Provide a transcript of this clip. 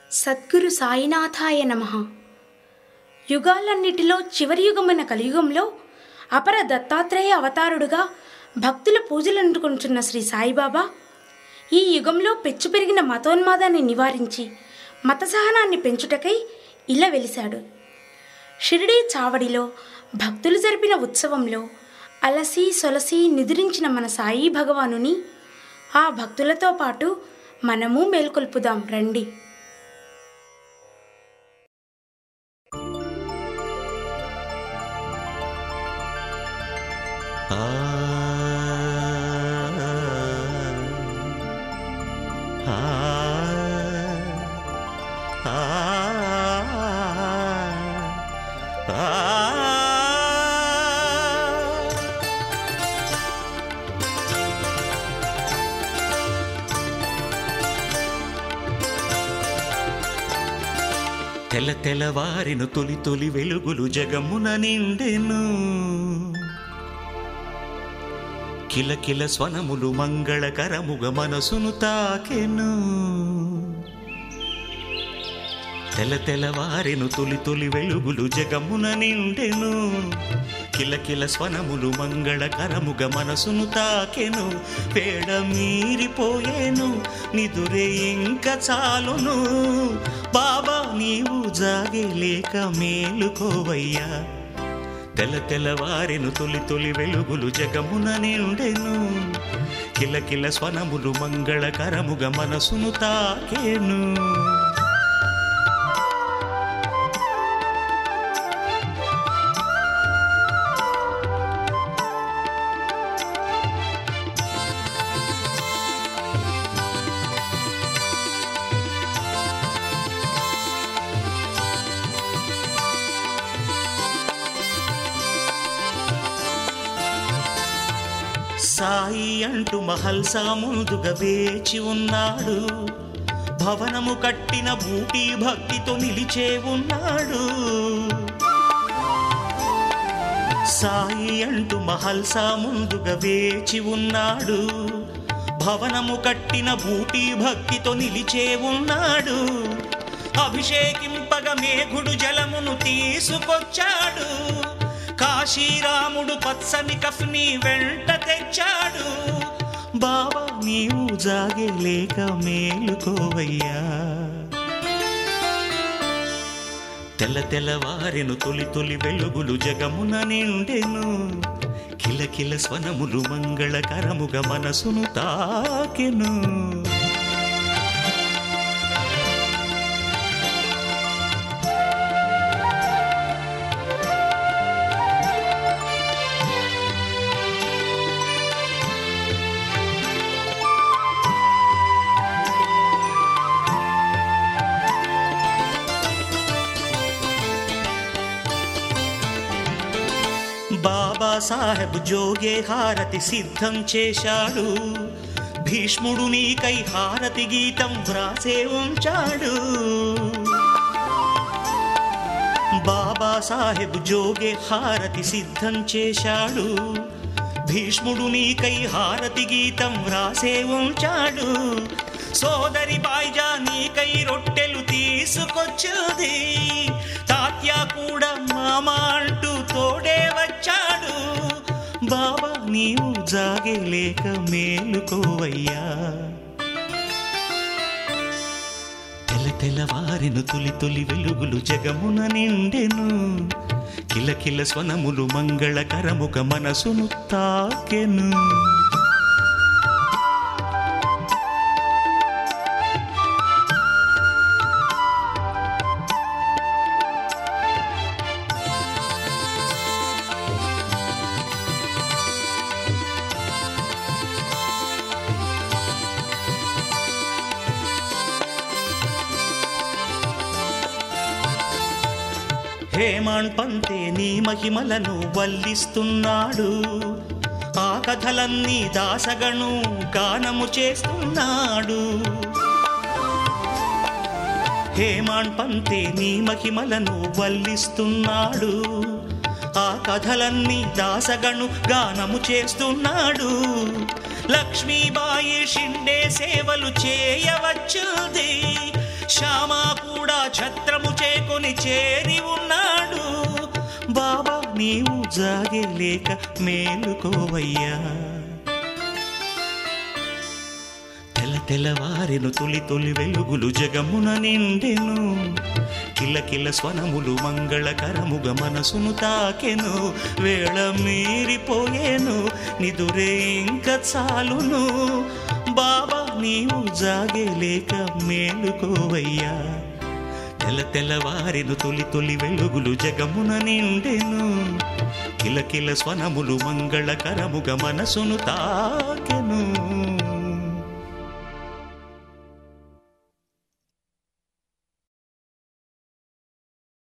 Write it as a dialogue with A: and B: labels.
A: సద్గురు సాయినాథాయ నమ యుగాలన్నిటిలో చివరి యుగమైన కలియుగంలో అపర దత్తాత్రేయ అవతారుడుగా భక్తుల పూజలు అందుకుంటున్న శ్రీ సాయిబాబా ఈ యుగంలో పెచ్చు పెరిగిన మతోన్మాదాన్ని నివారించి మత సహనాన్ని పెంచుటకై ఇలా వెలిశాడు షిరిడీ చావడిలో భక్తులు జరిపిన ఉత్సవంలో అలసి సొలసి నిద్రించిన మన సాయి భగవానుని ఆ భక్తులతో పాటు మనము మేల్కొల్పుదాం రండి
B: ఆ ఆ ఆ ఆ తెల్ల తెల్లవారిను తొలి తొలి వెలుగులు జగమున నిండెను కిలకిల స్వనములు మంగళకరముగ మనసును తాకెను తెల్ల తెల్లవారెను తొలి తొలి వెలుగులు జగమున నిండెను కిలకిల స్వనములు మంగళకరముగ మనసును తాకెను పేడ మీరిపోయేను నిదురే ఇంక చాలును బాబా నీవు జాగలేక మేలుకోవయ్యా తెల్ల తెల్లవారెను తొలి తొలి వెలుగులు జగమున నిండెను కిలకిల స్వనములు మంగళకరముగ మనసును తాకేను సాయి అంటూ మహల్సా ముందుగా వేచి ఉన్నాడు భవనము కట్టిన బూటి భక్తితో నిలిచే ఉన్నాడు సాయి అంటూ మహల్సా ముందుగా వేచి ఉన్నాడు భవనము కట్టిన బూటి భక్తితో నిలిచే ఉన్నాడు అభిషేకింపగ మేఘుడు జలమును తీసుకొచ్చాడు కాశీరాముడు పచ్చని కఫ్ని వెంట తెచ్చాడు బాబా నీవు జాగలేక మేలుకోవయ్యా తెల్ల తెల్లవారెను తొలి తొలి వెలుగులు జగమున నిండెను కిలకిల స్వనములు మంగళకరముగ మనసును తాకెను బాబా సాహెబ్ జోగే హారతి సిద్ధం చేశాడు భీష్ముడు నీకై హారతి గీతం వ్రాసే ఉంచాడు బాబా సాహెబ్ జోగే హారతి సిద్ధం చేశాడు భీష్ముడు నీకై హారతి గీతం వ్రాసే ఉంచాడు సోదరి బాయిజా నీకై రొట్టెలు తీసుకొచ్చుది తాత్య కూడా మామ అంటూ తోడే వచ్చాడు బాబా నీవు జాగలేక మేలుకోవయ్యా తెల్ల తెల్లవారెను తొలి తొలి వెలుగులు జగమున నిండెను కిలకిల స్వనములు మంగళకరముగ మనసును తాకెను హేమాన్ పంతే నీ మహిమలను వల్లిస్తున్నాడు ఆ కథలన్నీ దాసగను గానము చేస్తున్నాడు హేమాన్ పంతే నీ మహిమలను వల్లిస్తున్నాడు ఆ కథలన్నీ దాసగను గానము చేస్తున్నాడు లక్ష్మీబాయి షిండే సేవలు చేయవచ్చుది శ్యామా కూడా ఛత్రము చేకొని చేరి ఉన్నాడు బాబా నీవు జాగలేక మేలుకోవయ్యా తెల తెలవారెను తొలి తొలి వెలుగులు జగమున నిండెను కిలకిల స్వనములు మంగళకరముగ మనసును తాకెను వేళ మీరిపోయేను నిదురే ఇంక చాలును బాబా నీవు జాగలేక మేలుకోవయ్యా తెల తెలవారెను తొలి తొలి వెలుగులు జగమున నిండెను కిలకిల స్వనములు మంగళకరముగ మనసును తాకెను